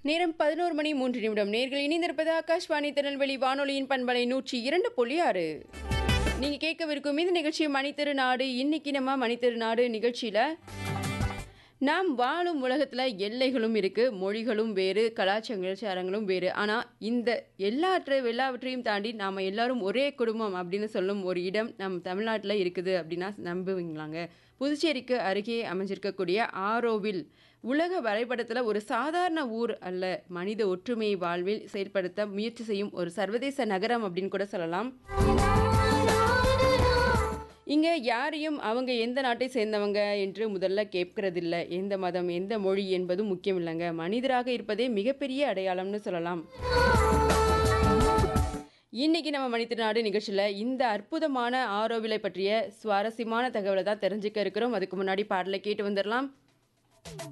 நேரம் பதினோரு மணி மூன்று நிமிடம் நேர்கள் இணைந்திருப்பது ஆகாஷ்வாணி திருநெல்வேலி வானொலியின் பண்பலை நூற்றி இரண்டு புள்ளி ஆறு நீங்க கேட்கவிருக்கும் இந்த நிகழ்ச்சி மணித்திருநாடு இன்னைக்கு நம்ம மணித்திருநாடு நிகழ்ச்சியில நாம் வாழும் உலகத்துல எல்லைகளும் இருக்கு மொழிகளும் வேறு கலாச்சாரங்களும் வேறு ஆனா இந்த எல்லாற்றை எல்லாவற்றையும் தாண்டி நாம எல்லாரும் ஒரே குடும்பம் அப்படின்னு சொல்லும் ஒரு இடம் நம் தமிழ்நாட்டுல இருக்குது அப்படின்னா நம்புவீங்களாங்க புதுச்சேரிக்கு அருகே அமைஞ்சிருக்கக்கூடிய ஆரோவில் உலக வரைபடத்துல ஒரு சாதாரண ஊர் அல்ல மனித ஒற்றுமையை வாழ்வில் செயல்படுத்த முயற்சி செய்யும் ஒரு சர்வதேச நகரம் அப்படின்னு கூட சொல்லலாம் இங்க யாரையும் அவங்க எந்த நாட்டை சேர்ந்தவங்க என்று முதல்ல கேட்கறதில்ல எந்த மதம் எந்த மொழி என்பதும் முக்கியம் இல்லைங்க மனிதராக இருப்பதே மிகப்பெரிய அடையாளம்னு சொல்லலாம் இன்னைக்கு நம்ம மனிதநாடு நிகழ்ச்சியில் இந்த அற்புதமான ஆரோவிலை பற்றிய சுவாரஸ்யமான தகவலை தான் தெரிஞ்சுக்க இருக்கிறோம் அதுக்கு முன்னாடி பாடலை கேட்டு வந்துடலாம்